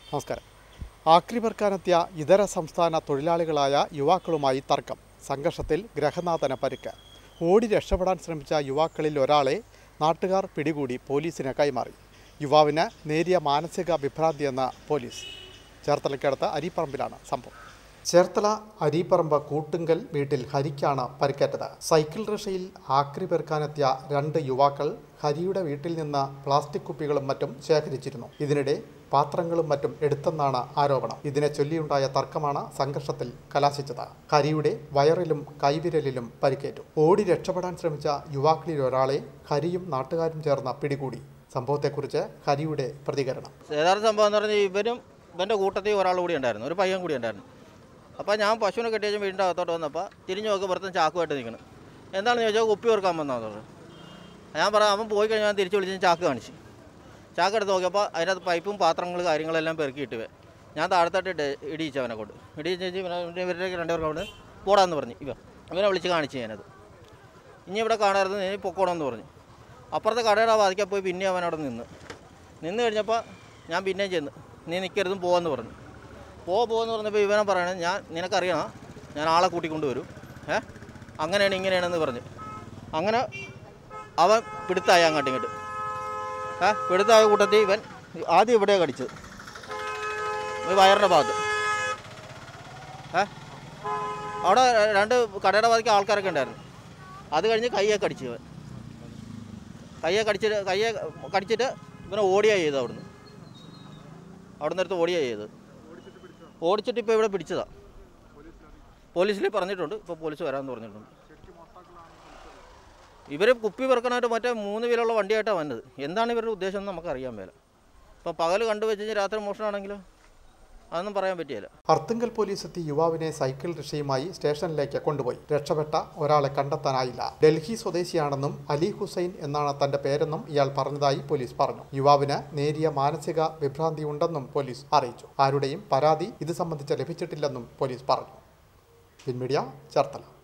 നമസ്കാരം ആക്രിപെറുക്കാനെത്തിയ ഇതര സംസ്ഥാന തൊഴിലാളികളായ യുവാക്കളുമായി തർക്കം സംഘർഷത്തിൽ ഗ്രഹനാഥന് പരിക്ക് ഓടി രക്ഷപ്പെടാൻ ശ്രമിച്ച യുവാക്കളിൽ ഒരാളെ നാട്ടുകാർ പിടികൂടി പോലീസിന് കൈമാറി യുവാവിന് നേരിയ മാനസിക വിഭ്രാന്തിയെന്ന് പോലീസ് ചേർത്തലയ്ക്കടുത്ത് അരിപ്പറമ്പിലാണ് സംഭവം ചേർത്തല അരീപ്പറമ്പ് കൂട്ടുങ്കൽ വീട്ടിൽ ഹരിക്കാണ് പരിക്കേറ്റത് സൈക്കിൾ റിക്ഷയിൽ ആക്രി പെറുക്കാനെത്തിയ രണ്ട് യുവാക്കൾ ഹരിയുടെ വീട്ടിൽ നിന്ന് പ്ലാസ്റ്റിക് കുപ്പികളും മറ്റും ശേഖരിച്ചിരുന്നു ഇതിനിടെ പാത്രങ്ങളും മറ്റും എടുത്തെന്നാണ് ആരോപണം ഇതിനെ ചൊല്ലിയുണ്ടായ തർക്കമാണ് സംഘർഷത്തിൽ കലാശിച്ചത് ഹരിയുടെ വയറിലും കൈവിരലിലും പരിക്കേറ്റു ഓടി രക്ഷപ്പെടാൻ ശ്രമിച്ച യുവാക്കളിൽ ഒരാളെ ഹരിയും നാട്ടുകാരും ചേർന്ന് പിടികൂടി സംഭവത്തെക്കുറിച്ച് ഹരിയുടെ പ്രതികരണം യഥാർത്ഥ സംഭവം എന്ന് പറഞ്ഞാൽ ഇവനും ഇവൻ്റെ കൂട്ടത്തിൽ ഒരാൾ കൂടി ഉണ്ടായിരുന്നു ഒരു പയ്യൻ കൂടി ഉണ്ടായിരുന്നു അപ്പോൾ ഞാൻ പശുവിനെ കെട്ടിയ വീടിൻ്റെ അകത്തോട്ട് വന്നപ്പോൾ തിരിഞ്ഞു നോക്കി പുറത്തും ചാക്കുമായിട്ട് നിൽക്കണം എന്താണെന്ന് ചോദിച്ചാൽ കുപ്പി ഓർക്കാൻ വന്നതെന്ന് പറഞ്ഞു ഞാൻ പറയാം അവൻ പോയി കഴിഞ്ഞാൽ ഞാൻ തിരിച്ച് വിളിച്ച് ചാക്ക് കാണിച്ചു ചാക്ക് എടുത്ത് നോക്കിയപ്പോൾ അതിനകത്ത് പൈപ്പും പാത്രങ്ങൾ കാര്യങ്ങളെല്ലാം പെറുക്കിയിട്ട് വേ ഞാൻ താഴത്തോട്ട് ഇടി ഇടിയിച്ചു അവനെ കൊണ്ട് ഇടിയിച്ച് വെച്ച് ഇവനെ ഇവരുടെ രണ്ടുപേർക്കും അവിടെ പോടാന്ന് പറഞ്ഞു ഇവ ഇവനെ വിളിച്ച് കാണിച്ചു ഞാനത് ഇനി ഇവിടെ കാണാറുണ്ട് നീ പൊക്കോണമെന്ന് പറഞ്ഞു അപ്പുറത്തെ കടയുടെ വാതിക്കാൻ പോയി പിന്നെ അവൻ അവിടെ നിന്ന് നിന്ന് കഴിഞ്ഞപ്പോൾ ഞാൻ പിന്നെയും ചെന്ന് നീ നിൽക്കരുതും പോവെന്ന് പറഞ്ഞു പോ പോവെന്ന് പറഞ്ഞപ്പോൾ ഇവനെ പറയണേ ഞാൻ നിനക്കറിയണം ഞാൻ ആളെ കൂട്ടിക്കൊണ്ടുവരും ഏ അങ്ങനെയാണ് ഇങ്ങനെയാണെന്ന് പറഞ്ഞു അങ്ങനെ അവൻ പിടുത്തായി അങ്ങോട്ട് ഇങ്ങോട്ട് ഏ പിടുത്തായ കൂട്ടത്തിൽ ഇവൻ ആദ്യം ഇവിടെ കടിച്ചത് ഈ വയറിൻ്റെ ഭാഗത്ത് ഏ അവിടെ രണ്ട് കടയുടെ വാതിക്ക് ആൾക്കാരൊക്കെ ഉണ്ടായിരുന്നു അത് കഴിഞ്ഞ് കയ്യെ കടിച്ചു ഇവൻ കയ്യെ കടിച്ചിട്ട് കയ്യെ കടിച്ചിട്ട് ഇവനെ ഓടിയാ ചെയ്തത് അവിടുന്ന് അവിടുന്ന് അടുത്ത് ഓടിയാ ചെയ്തത് ഓടിച്ചിട്ട് ഇപ്പോൾ ഇവിടെ പിടിച്ചതാ പോലീസിൽ പറഞ്ഞിട്ടുണ്ട് ഇപ്പോൾ പോലീസ് വരാമെന്ന് പറഞ്ഞിട്ടുണ്ട് ഇവർ കുപ്പി പെറുക്കണമായിട്ട് മറ്റേ മൂന്ന് പേരുള്ള വണ്ടിയായിട്ടാണ് വന്നത് എന്താണ് ഇവരുടെ ഉദ്ദേശം എന്ന് നമുക്കറിയാൻ മേല ഇപ്പം പകൽ കണ്ടുവച്ച് കഴിഞ്ഞാൽ രാത്രി മോഷണമാണെങ്കിലോ അതൊന്നും പറയാൻ പറ്റിയല്ല അർത്തുങ്കൽ പോലീസ് എത്തി യുവാവിനെ സൈക്കിൾ റിക്ഷയുമായി സ്റ്റേഷനിലേക്ക് കൊണ്ടുപോയി രക്ഷപ്പെട്ട ഒരാളെ കണ്ടെത്താനായില്ല ഡൽഹി സ്വദേശിയാണെന്നും അലി ഹുസൈൻ എന്നാണ് തന്റെ പേരെന്നും ഇയാൾ പറഞ്ഞതായി പോലീസ് പറഞ്ഞു യുവാവിന് നേരിയ മാനസിക വിഭ്രാന്തി ഉണ്ടെന്നും പോലീസ് അറിയിച്ചു ആരുടെയും പരാതി ഇത് സംബന്ധിച്ച് ലഭിച്ചിട്ടില്ലെന്നും പോലീസ് പറഞ്ഞു പിൻമീഡിയ ചേർത്തല